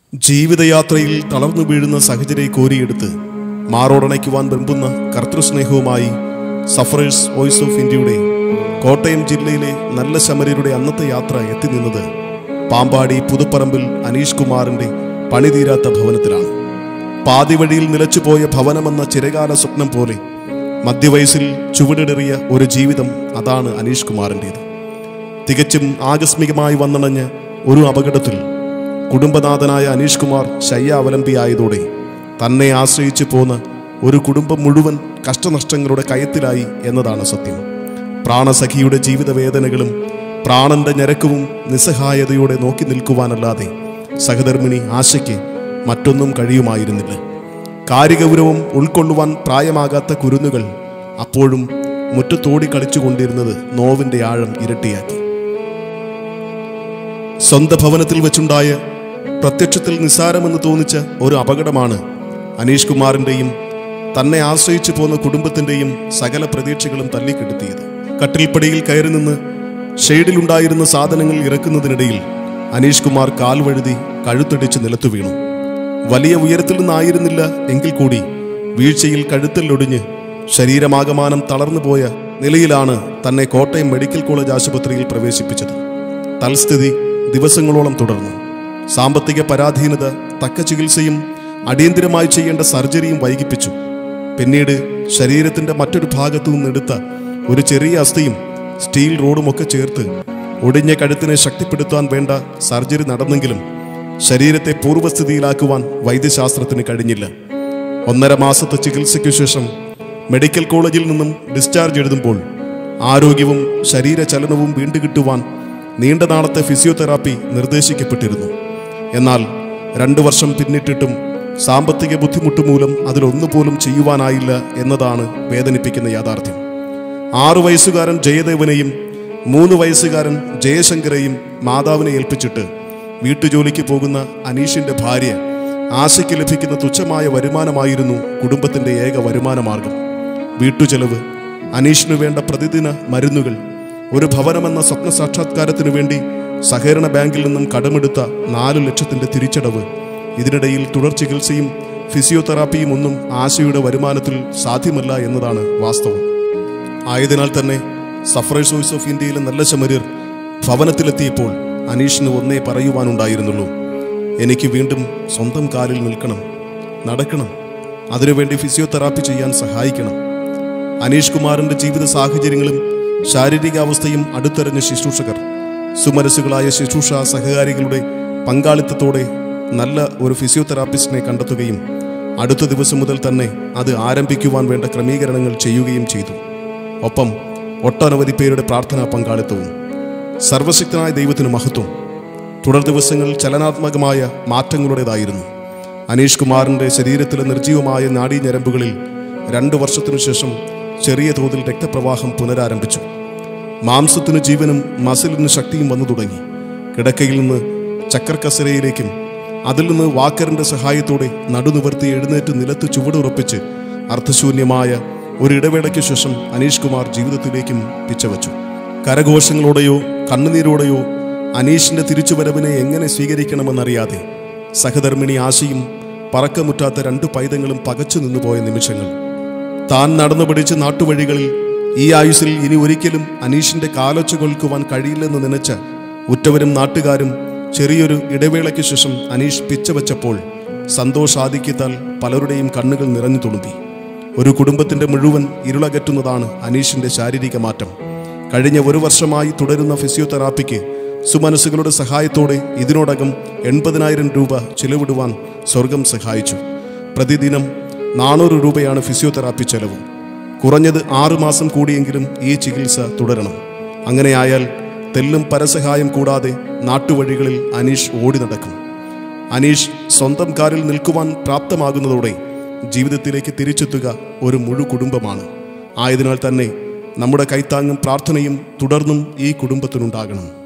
ജീവിതയാത്രയിൽ തളർന്നു വീഴുന്ന സഹചരെ കോരിയെടുത്ത് മാറോടണയ്ക്കുവാൻ വെമ്പുന്ന കർത്തൃസ്നേഹവുമായി സഫറേഴ്സ് വോയിസ് ഓഫ് ഇന്ത്യയുടെ കോട്ടയം ജില്ലയിലെ നല്ല ശമരരുടെ അന്നത്തെ യാത്ര എത്തി നിന്നത് പാമ്പാടി പുതുപ്പറമ്പിൽ അനീഷ് കുമാറിന്റെ പണിതീരാത്ത ഭവനത്തിലാണ് പാതിവഴിയിൽ നിലച്ചുപോയ ഭവനമെന്ന ചിരകാല സ്വപ്നം പോലെ മധ്യവയസ്സിൽ ചുവടിടറിയ ഒരു ജീവിതം അതാണ് അനീഷ് കുമാറിൻ്റേത് തികച്ചും ആകസ്മികമായി വന്നണഞ്ഞ ഒരു അപകടത്തിൽ കുടുംബനാഥനായ അനീഷ് കുമാർ ശയ്യാവലംബിയായതോടെ തന്നെ ആശ്രയിച്ചു പോന്ന ഒരു കുടുംബം മുഴുവൻ കഷ്ടനഷ്ടങ്ങളുടെ കയത്തിലായി എന്നതാണ് സത്യം പ്രാണസഖിയുടെ ജീവിതവേദനകളും പ്രാണന്റെ ഞരക്കവും നിസ്സഹായതയോടെ നോക്കി നിൽക്കുവാനല്ലാതെ സഹധർമ്മിണി ആശയ്ക്ക് മറ്റൊന്നും കഴിയുമായിരുന്നില്ല കാര്യഗൗരവം ഉൾക്കൊള്ളുവാൻ പ്രായമാകാത്ത കുരുന്നുകൾ അപ്പോഴും മുറ്റത്തോടി കളിച്ചുകൊണ്ടിരുന്നത് നോവിന്റെ ആഴം ഇരട്ടിയാക്കി സ്വന്തം ഭവനത്തിൽ വെച്ചുണ്ടായ പ്രത്യക്ഷത്തിൽ നിസ്സാരമെന്ന് തോന്നിച്ച ഒരു അപകടമാണ് അനീഷ് കുമാറിന്റെയും തന്നെ ആശ്രയിച്ചു പോന്ന കുടുംബത്തിന്റെയും സകല പ്രതീക്ഷകളും തല്ലിക്കെടുത്തിയത് കട്ടിൽപ്പടിയിൽ കയറി നിന്ന് ഷെയ്ഡിലുണ്ടായിരുന്ന സാധനങ്ങൾ ഇറക്കുന്നതിനിടയിൽ അനീഷ് കുമാർ കാൽ വഴുതി കഴുത്തടിച്ച് നിലത്തു വീണു വലിയ ഉയരത്തിൽ നിന്നായിരുന്നില്ല എങ്കിൽ കൂടി വീഴ്ചയിൽ കഴുത്തലൊടിഞ്ഞ് ശരീരമാകമാനം തളർന്നു പോയ നിലയിലാണ് തന്നെ കോട്ടയം മെഡിക്കൽ കോളേജ് ആശുപത്രിയിൽ പ്രവേശിപ്പിച്ചത് തൽസ്ഥിതി ദിവസങ്ങളോളം തുടർന്നു സാമ്പത്തിക പരാധീനത തക്ക ചികിത്സയും അടിയന്തിരമായി ചെയ്യേണ്ട സർജറിയും വൈകിപ്പിച്ചു പിന്നീട് ശരീരത്തിന്റെ മറ്റൊരു ഭാഗത്തു നിന്നെടുത്ത ഒരു ചെറിയ അസ്ഥിയും സ്റ്റീൽ റോഡുമൊക്കെ ചേർത്ത് ഒടിഞ്ഞ കഴുത്തിനെ ശക്തിപ്പെടുത്താൻ വേണ്ട സർജറി നടന്നെങ്കിലും ശരീരത്തെ പൂർവ്വസ്ഥിതിയിലാക്കുവാൻ വൈദ്യശാസ്ത്രത്തിന് കഴിഞ്ഞില്ല ഒന്നര മാസത്തെ ചികിത്സയ്ക്കു ശേഷം മെഡിക്കൽ കോളേജിൽ നിന്നും ഡിസ്ചാർജ് എഴുതുമ്പോൾ ആരോഗ്യവും ശരീരചലനവും വീണ്ടുകിട്ടുവാൻ നീണ്ട നാളത്തെ ഫിസിയോതെറാപ്പി നിർദ്ദേശിക്കപ്പെട്ടിരുന്നു എന്നാൽ രണ്ടു വർഷം പിന്നിട്ടിട്ടും സാമ്പത്തിക ബുദ്ധിമുട്ട് മൂലം അതിലൊന്നുപോലും ചെയ്യുവാനായില്ല എന്നതാണ് വേദനിപ്പിക്കുന്ന യാഥാർത്ഥ്യം ആറു വയസ്സുകാരൻ ജയദേവനെയും മൂന്ന് വയസ്സുകാരൻ ജയശങ്കരെയും മാതാവിനെ ഏൽപ്പിച്ചിട്ട് വീട്ടുജോലിക്ക് പോകുന്ന അനീഷിന്റെ ഭാര്യ ആശയ്ക്ക് ലഭിക്കുന്ന തുച്ഛമായ വരുമാനമായിരുന്നു കുടുംബത്തിന്റെ ഏക വരുമാന മാർഗം വീട്ടുചെലവ് അനീഷിനു വേണ്ട പ്രതിദിന മരുന്നുകൾ ഒരു ഭവനമെന്ന സ്വപ്ന സാക്ഷാത്കാരത്തിനു വേണ്ടി സഹകരണ ബാങ്കിൽ നിന്നും കടമെടുത്ത നാലു ലക്ഷത്തിന്റെ തിരിച്ചടവ് ഇതിനിടയിൽ തുടർ ചികിത്സയും ഫിസിയോതെറാപ്പിയും ഒന്നും ആശയുടെ വരുമാനത്തിൽ സാധ്യമല്ല എന്നതാണ് വാസ്തവം ആയതിനാൽ തന്നെ സഫറേഴ്സ് വോയിസ് ഓഫ് ഇന്ത്യയിലെ നല്ല ശമര്യർ ഭവനത്തിലെത്തിയപ്പോൾ അനീഷിന് ഒന്നേ പറയുവാനുണ്ടായിരുന്നുള്ളൂ എനിക്ക് വീണ്ടും സ്വന്തം കാലിൽ നിൽക്കണം നടക്കണം അതിനുവേണ്ടി ഫിസിയോതെറാപ്പി ചെയ്യാൻ സഹായിക്കണം അനീഷ് കുമാറിന്റെ ജീവിത സാഹചര്യങ്ങളും ശാരീരികാവസ്ഥയും അടുത്തറിഞ്ഞ ശുശ്രൂഷകർ സുമനസ്സുകളായ ശുശ്രൂഷ സഹകാരികളുടെ പങ്കാളിത്തത്തോടെ നല്ല ഒരു ഫിസിയോതെറാപ്പിസ്റ്റിനെ കണ്ടെത്തുകയും അടുത്ത ദിവസം മുതൽ തന്നെ അത് ആരംഭിക്കുവാൻ വേണ്ട ക്രമീകരണങ്ങൾ ചെയ്യുകയും ചെയ്തു ഒപ്പം ഒട്ടനവധി പേരുടെ പ്രാർത്ഥനാ പങ്കാളിത്തവും സർവശക്തനായ ദൈവത്തിന് മഹത്വം തുടർ ദിവസങ്ങൾ ചലനാത്മകമായ മാറ്റങ്ങളുടേതായിരുന്നു അനീഷ് കുമാറിന്റെ ശരീരത്തിലെ നിർജീവമായ നാഡീഞരമ്പുകളിൽ രണ്ടു വർഷത്തിനു ശേഷം ചെറിയ തോതിൽ രക്തപ്രവാഹം പുനരാരംഭിച്ചു മാംസത്തിനു ജീവനും മസിലിന് ശക്തിയും വന്നു തുടങ്ങി കിടക്കയിൽ നിന്ന് ചക്രക്കസരയിലേക്കും അതിൽ നിന്ന് വാക്കറിന്റെ സഹായത്തോടെ നടുനിവർത്തി എഴുന്നേറ്റ് നിലത്ത് ചുവടുറപ്പിച്ച് അർത്ഥശൂന്യമായ ഒരു ഇടവേളയ്ക്ക് ശേഷം അനീഷ് കുമാർ ജീവിതത്തിലേക്കും പിച്ചവച്ചു കരഘോഷങ്ങളോടെയോ കണ്ണുനീരോടെയോ അനീഷിന്റെ തിരിച്ചുവരവിനെ എങ്ങനെ സ്വീകരിക്കണമെന്നറിയാതെ സഹധർമ്മിണി ആശയും പറക്കമുറ്റാത്ത രണ്ട് പൈതങ്ങളും പകച്ചു നിന്നുപോയ നിമിഷങ്ങൾ താൻ നടന്നു പഠിച്ച നാട്ടുവഴികളിൽ ഈ ആയുസിൽ ഇനി ഒരിക്കലും അനീഷിന്റെ കാലൊച്ച കൊൽക്കുവാൻ കഴിയില്ലെന്ന് നനച്ച ഉറ്റവരും നാട്ടുകാരും ചെറിയൊരു ഇടവേളയ്ക്ക് ശേഷം അനീഷ് പിച്ചവച്ചപ്പോൾ സന്തോഷാധിക്യത്താൽ പലരുടെയും കണ്ണുകൾ നിറഞ്ഞു തുളുമ്പി ഒരു കുടുംബത്തിന്റെ മുഴുവൻ ഇരുളകറ്റുന്നതാണ് അനീഷിന്റെ ശാരീരിക മാറ്റം കഴിഞ്ഞ ഒരു വർഷമായി തുടരുന്ന ഫിസിയോതെറാപ്പിക്ക് സുമനസ്സുകളുടെ സഹായത്തോടെ ഇതിനോടകം എൺപതിനായിരം രൂപ ചിലവിടുവാൻ സ്വർഗം സഹായിച്ചു പ്രതിദിനം നാനൂറ് രൂപയാണ് ഫിസിയോതെറാപ്പി ചെലവ് കുറഞ്ഞത് ആറുമാസം കൂടിയെങ്കിലും ഈ ചികിത്സ തുടരണം അങ്ങനെയായാൽ തെല്ലും പരസഹായം കൂടാതെ നാട്ടുവഴികളിൽ അനീഷ് ഓടി നടക്കും അനീഷ് സ്വന്തം കാലിൽ നിൽക്കുവാൻ പ്രാപ്തമാകുന്നതോടെ ജീവിതത്തിലേക്ക് തിരിച്ചെത്തുക ഒരു മുഴു കുടുംബമാണ് ആയതിനാൽ തന്നെ നമ്മുടെ കൈത്താങ്ങും പ്രാർത്ഥനയും തുടർന്നും ഈ കുടുംബത്തിനുണ്ടാകണം